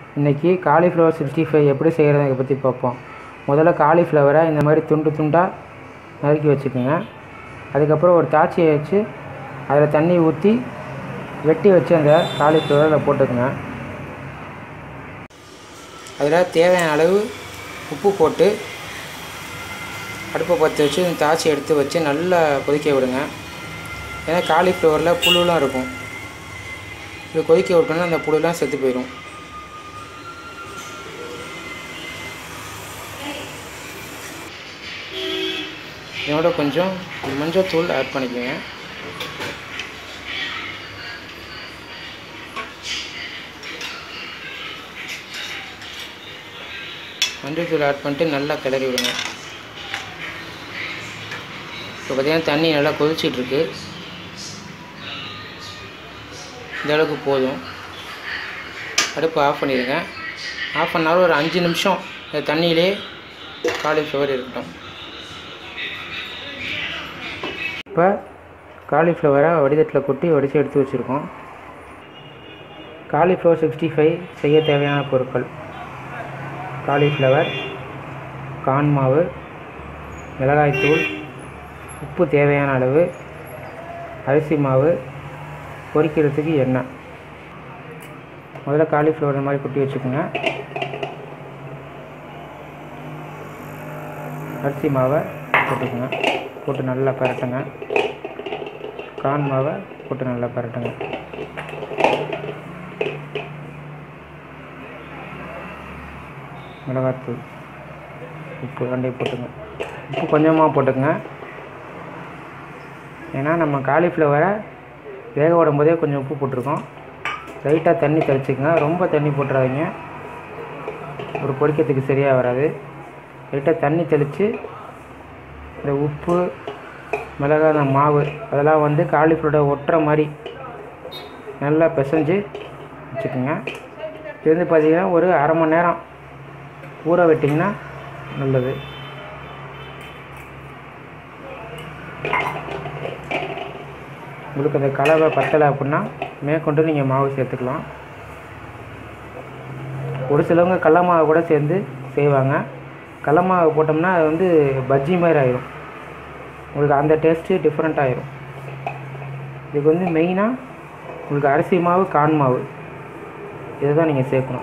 இன்றைக்கி cauliflower sixty five எப்படி செய்கிறத பற்றி பார்ப்போம் முதல்ல காலிஃப்ளவரை இந்த மாதிரி துண்டு துண்டாக நறுக்கி வச்சுக்கோங்க அதுக்கப்புறம் ஒரு தாச்சியை வச்சு அதில் தண்ணி ஊற்றி வெட்டி வச்சு அந்த காலிஃப்ளவரை அதில் போட்டுக்கோங்க அதில் தேவையான அளவு உப்பு போட்டு அடுப்பை பற்ற வச்சு இந்த தாச்சி எடுத்து வச்சு நல்லா கொதிக்க விடுங்க ஏன்னா காலிஃப்ளவரில் புழுலாம் இருக்கும் இது கொதிக்க விட்டோன்னா அந்த புழுலாம் செத்து போயிடும் இதோட கொஞ்சம் மஞ்சள் தூள் ஆட் பண்ணிக்கோங்க மஞ்சள் தூள் ஆட் பண்ணிட்டு நல்லா கிளறி விடுங்க இப்போ பார்த்தீங்கன்னா தண்ணி நல்லா கொதிச்சிட்ருக்கு இந்த அளவுக்கு போதும் அடுப்பு ஆஃப் பண்ணிடுங்க ஆஃப் பண்ணாலும் ஒரு அஞ்சு நிமிஷம் இந்த தண்ணியிலே காலிஃப்ளவர் இருக்கட்டும் இப்போ காலிஃப்ளவரை வடிதட்டில் கொட்டி வடித்து எடுத்து வச்சுருக்கோம் காலிஃப்ளவர் சிக்ஸ்டி ஃபைவ் செய்ய தேவையான பொருட்கள் காலிஃப்ளவர் கான் மாவு மிளகாய்த்தூள் உப்பு தேவையான அளவு அரிசி மாவு பொரிக்கிறதுக்கு எண்ணெய் முதல்ல காலிஃப்ளவர் இந்த மாதிரி கொட்டி வச்சுக்கோங்க அரிசி மாவை போட்டுக்கோங்க போட்டு நல்லா பரட்டுங்க கான் மாவை போட்டு நல்லா பரட்டுங்க மிளகாத்தூள் உப்பு ரெண்டையும் போட்டுங்க உப்பு கொஞ்சமாக போட்டுக்கங்க ஏன்னா நம்ம காலிஃப்ளவரை வேக விடும் போதே கொஞ்சம் உப்பு போட்டிருக்கோம் லைட்டாக தண்ணி தெளிச்சுக்கங்க ரொம்ப தண்ணி போட்டுறாதீங்க ஒரு பொரிக்கிறதுக்கு சரியாக வராது லைட்டாக தண்ணி தெளித்து இந்த உப்பு மிளகாய் அந்த மாவு அதெல்லாம் வந்து காலிஃப்ளவரை ஒட்டுற மாதிரி நல்லா பிசைஞ்சு வச்சுக்கோங்க இது வந்து பார்த்திங்கன்னா ஒரு அரை மணி நேரம் ஊற விட்டிங்கன்னா நல்லது உங்களுக்கு அந்த கலவை பத்தலை அப்படின்னா மேற்கொண்டு நீங்கள் மாவு சேர்த்துக்கலாம் ஒரு சிலவங்க கடல மாவு கூட சேர்ந்து செய்வாங்க கடல மாவு போட்டோம்னா அது வந்து பஜ்ஜி மாதிரி ஆயிரும் உங்களுக்கு அந்த டேஸ்ட்டு டிஃப்ரெண்ட் ஆயிரும் இதுக்கு வந்து மெயினாக உங்களுக்கு அரிசி மாவு கான் மாவு இதை தான் நீங்கள் சேர்க்கணும்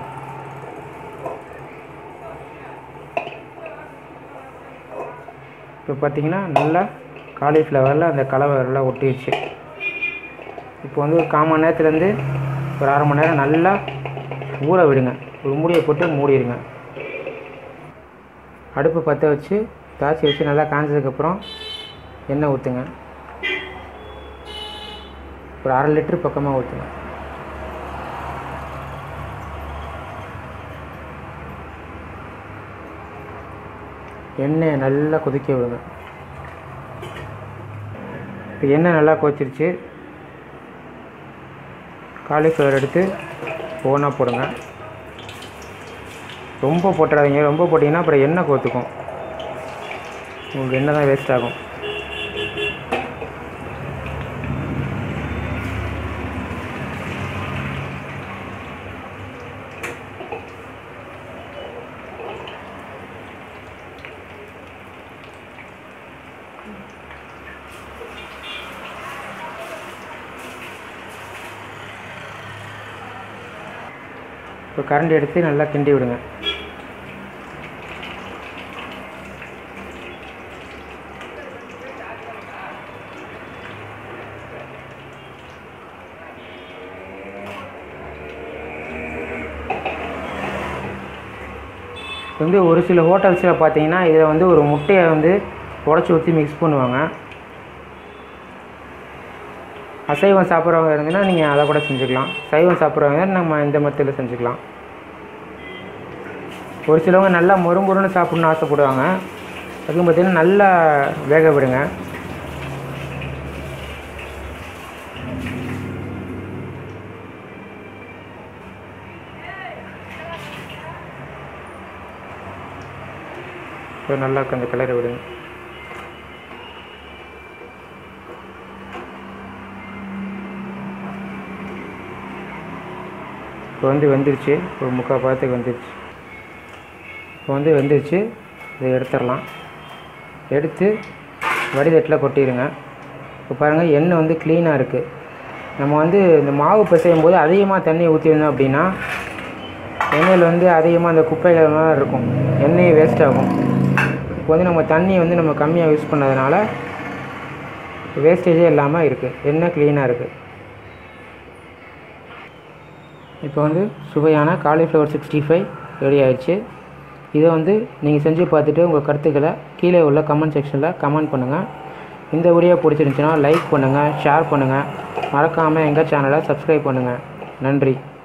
இப்போ பார்த்தீங்கன்னா நல்லா காலிஃப்ளவரில் அந்த கலவரெல்லாம் ஒட்டிடுச்சு இப்போ வந்து ஒரு கால் மணி நேரத்துலேருந்து ஒரு அரை மணி நேரம் நல்லா ஊற விடுங்க ஒரு மூடியை போட்டு மூடிடுங்க அடுப்பு பற்ற வச்சு தாச்சி வச்சு நல்லா காஞ்சதுக்கப்புறம் எண்ணெய் ஊற்றுங்க ஒரு அரை லிட்டரு பக்கமாக ஊற்றுங்க எண்ணெயை நல்லா கொதிக்க விடுங்க இப்போ எண்ணெய் நல்லா கொதிச்சிருச்சு காலிஃப்ளவர் எடுத்து ஒவ்வொன்றா போடுங்க ரொம்ப போட்டுறாதீங்க ரொம்ப போட்டிங்கன்னா அப்புறம் எண்ணெய் கோத்துக்கும் உங்களுக்கு எண்ணெய் தான் வேஸ்ட் ஆகும் இப்போ கரண்டி எடுத்து நல்லா கிண்டி விடுங்க வந்து ஒரு சில ஹோட்டல்ஸில் பார்த்தீங்கன்னா இதில் வந்து ஒரு முட்டையை வந்து உடச்சி ஊற்றி மிக்ஸ் பண்ணுவாங்க அசைவம் சாப்பிட்றவங்க இருந்தீங்கன்னா நீங்கள் அதை கூட செஞ்சுக்கலாம் சைவம் சாப்பிட்றவங்க நம்ம இந்த மெத்தடில் செஞ்சுக்கலாம் ஒரு சிலவங்க நல்லா மொறு மொறுன்னு சாப்பிட்ணுன்னு ஆசைப்படுவாங்க அதுவும் பார்த்திங்கன்னா நல்லா வேக விடுங்க இப்போ நல்லா கொஞ்சம் கிளறி விடுங்க இப்போ வந்து வெந்துருச்சு ஒரு முக்கால் பாதத்துக்கு வெந்துருச்சு இப்போ வந்து வெந்துருச்சு இதை எடுத்துடலாம் எடுத்து வடிதட்டில் கொட்டிடுங்க இப்போ பாருங்கள் எண்ணெய் வந்து க்ளீனாக இருக்குது நம்ம வந்து இந்த மாவு பிசையும் போது அதிகமாக தண்ணி ஊற்றிருந்தோம் அப்படின்னா எண்ணெயில் வந்து அதிகமாக அந்த குப்பைகள் மாதிரி இருக்கும் எண்ணெய் வேஸ்ட் ஆகும் இப்போ வந்து நம்ம தண்ணி வந்து நம்ம கம்மியாக யூஸ் பண்ணதுனால வேஸ்டேஜே இல்லாமல் இருக்குது எண்ணெய் க்ளீனாக இருக்குது இப்போ வந்து சுவையான காலிஃப்ளவர் சிக்ஸ்டி ஃபைவ் ரெடி ஆயிடுச்சு இதை வந்து நீங்கள் செஞ்சு பார்த்துட்டு உங்கள் கருத்துக்களை கீழே உள்ள கமெண்ட் செக்ஷனில் கமெண்ட் பண்ணுங்கள் இந்த வீடியோ பிடிச்சிருந்துச்சுன்னா லைக் பண்ணுங்கள் ஷேர் பண்ணுங்கள் மறக்காமல் எங்கள் சேனலை சப்ஸ்கிரைப் பண்ணுங்கள் நன்றி